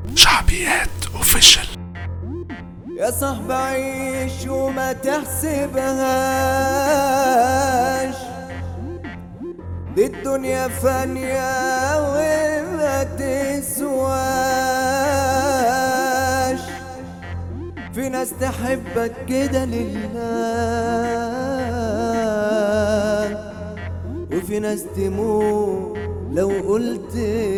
شعبيات اوفيشال يا صاحب عيش وما تحسبهاش دي الدنيا فانية وما تسواش في ناس تحبك كده لله وفي ناس تموت لو قلت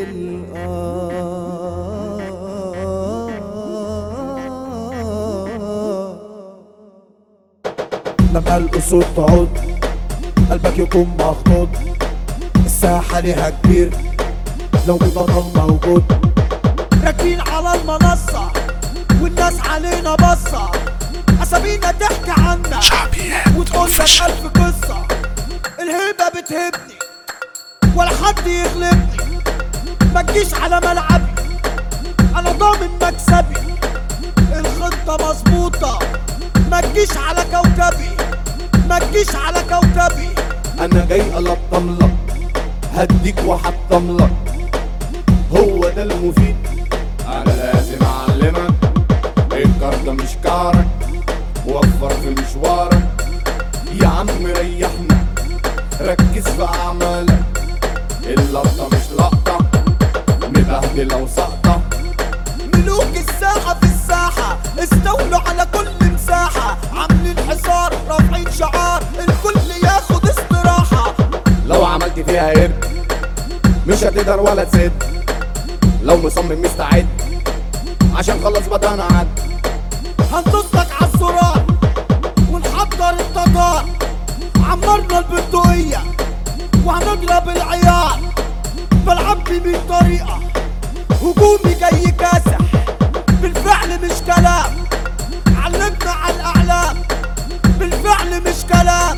الآه لما الأسود تعود قلبك يكون مخطوط الساحة ليها كبير لو بطل موجود راكبين على المنصة والناس علينا بصة أسامينا تحكي عنا شعبيات وتقول لك اوفيشال ألف قصة الهيبة بتهبني ولا حد يغلبني ما تجيش على ملعبي أنا ضامن مكسبي الخطة مظبوطة ما تجيش على كوكبي ما تجيش على كوكبي أنا جاي ألطم لك هديك وحطم لك هو ده المفيد أنا لازم أعلمك الكارت مش كارك وفر في مشوارك يا عم ريحنا ركز في أعمالك اللقطة مش لقطة مبهدلة وسقطة ملوك الساحة في الساحة استولوا على كل مساحة عاملين حصار رافعين شعار الكل ياخد استراحة لو عملت فيها قرد مش هتقدر ولا تسد لو مصمم مستعد عشان خلص بدأنا عد هندوسلك عالزرار ونحضر التتار عمرنا البندقية وهنضرب العيار بلعب بمية طريقة هجومي جاي كاسح بالفعل مش كلام علمنا على الأعلام بالفعل مش كلام